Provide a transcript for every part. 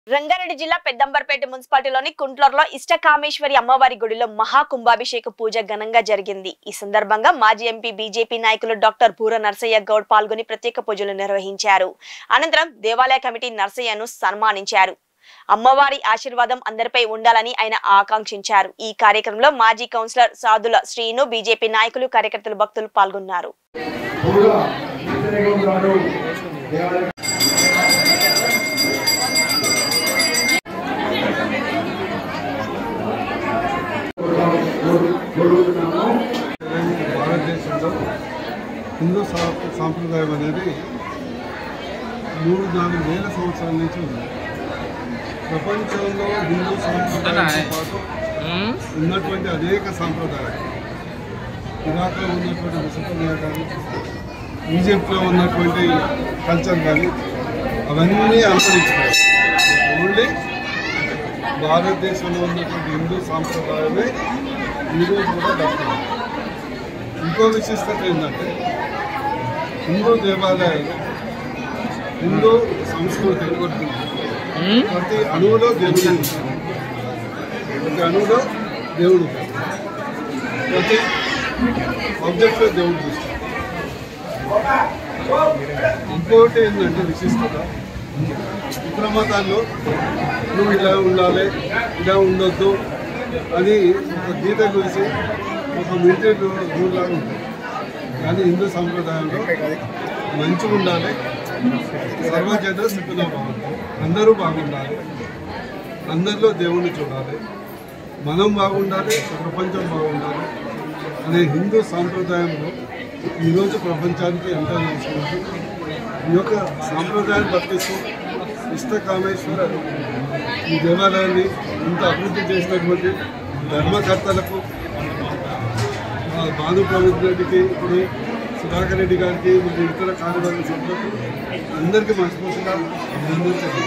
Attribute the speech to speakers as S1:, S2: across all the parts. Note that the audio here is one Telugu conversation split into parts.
S1: రంగారెడ్డి జిల్లా పెద్దంబర్పేట మున్సిపాలిటీలోని కుంట్లూరులో ఇష్టకామేశ్వరి అమ్మవారి గుడిలో మహా కుంభాభిషేక పూజ ఘనంగా జరిగింది ఈ సందర్భంగా మాజీ ఎంపీ బీజేపీ నాయకులు డాక్టర్ పూర నర్సయ్య గౌడ్ పాల్గొని ప్రత్యేక పూజలు నిర్వహించారు అనంతరం దేవాలయ కమిటీ నర్సయ్యను సన్మానించారు అమ్మవారి ఆశీర్వాదం అందరిపై ఉండాలని ఆయన ఆకాంక్షించారు ఈ కార్యక్రమంలో మాజీ కౌన్సిలర్ సాధుల శ్రీను బీజేపీ నాయకులు కార్యకర్తలు భక్తులు పాల్గొన్నారు
S2: కూడా వ్యతిరేకం కాదు దేవాలయ కోరుకుంటున్నాము
S3: భారతదేశంలో హిందూ సా- సాంప్రదాయం అనేది మూడు నాలుగు వేల సంవత్సరాల నుంచి ఉంది ప్రపంచంలో హిందూ సాంప్రదాయంతో పాటు ఉన్నటువంటి అనేక సాంప్రదాయాలు ఇరాక్లో ఉన్నటువంటి ముసలియా కానీ ఈజిప్ట్లో ఉన్నటువంటి కల్చర్ కానీ అవన్నీ అంతరించిపోయాయి ఓన్లీ భారతదేశంలో ఉన్నటువంటి హిందూ సాంప్రదాయమే ఈరోజు కూడా దక్కుతుంది ఇంకో విశిష్టత ఏంటంటే హిందూ దేవాలయాలు హిందూ సంస్కృతి ప్రతి అణువులో దేవుడు ఉంటాడు. ప్రతి అణువులో దేవుడు ఉంటాడు. ప్రతి ఆబ్జెక్ట్లో దేవుడు చూస్తాడు ఇంకోటి ఏంటంటే విశిష్టత ఇతర మతాల్లో నువ్వు ఇలా ఉండాలి ఇలా ఉండొద్దు అని ఒక గీత గురించి ఒక మిలిటరీ రూల్ లాగా ఉంటుంది కానీ హిందూ సాంప్రదాయంలో మంచిగా ఉండాలి సర్వజన స్థితిలో బాగుంటుంది అందరూ బాగుండాలి అందరిలో దేవుణ్ణి చూడాలి మనం బాగుండాలి ప్రపంచం బాగుండాలి అనే హిందూ సాంప్రదాయంలో ఈరోజు ప్రపంచానికి ఎంతో నడుస్తుంది ఈ యొక్క సాంప్రదాయాన్ని బతికిస్తూ ఇష్టకామేశ్వర ఈ దేవాలయాన్ని ఇంత అభివృద్ధి చేసినటువంటి ధర్మకర్తలకు ఆ, భాను ప్రవీణ్ రెడ్డికి ఇప్పుడు సుధాకర్ రెడ్డి గారికి మరియు ఇతర కార్యవర్గ సభ్యులకు అందరికీ మనస్ఫూర్తిగా అభినందించండి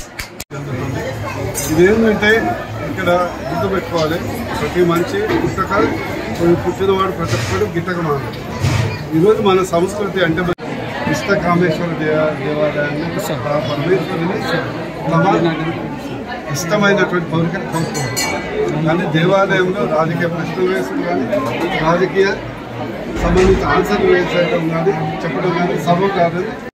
S3: ఇదేంటంటే ఇక్కడ గుర్తుపెట్టుకోవాలి ప్రతి మనిషి పుట్టక పుట్టినవాడు ప్రతి ఒక్కడు గిట్టక మానడు ఈరోజు మన సంస్కృతి అంటే మన ఇష్ట కామేశ్వర దేవ దేవాలయాన్ని ఆ పరమేశ్వరుని తమ ఇష్టమైనటువంటి కోరికలు కోరుకోవాలి కానీ దేవాలయంలో రాజకీయ ప్రశ్నలు వేసుడు కానీ రాజకీయ సంబంధిత ఆన్సర్లు వేసేయడం కానీ చెప్పడం కానీ సభ కాదని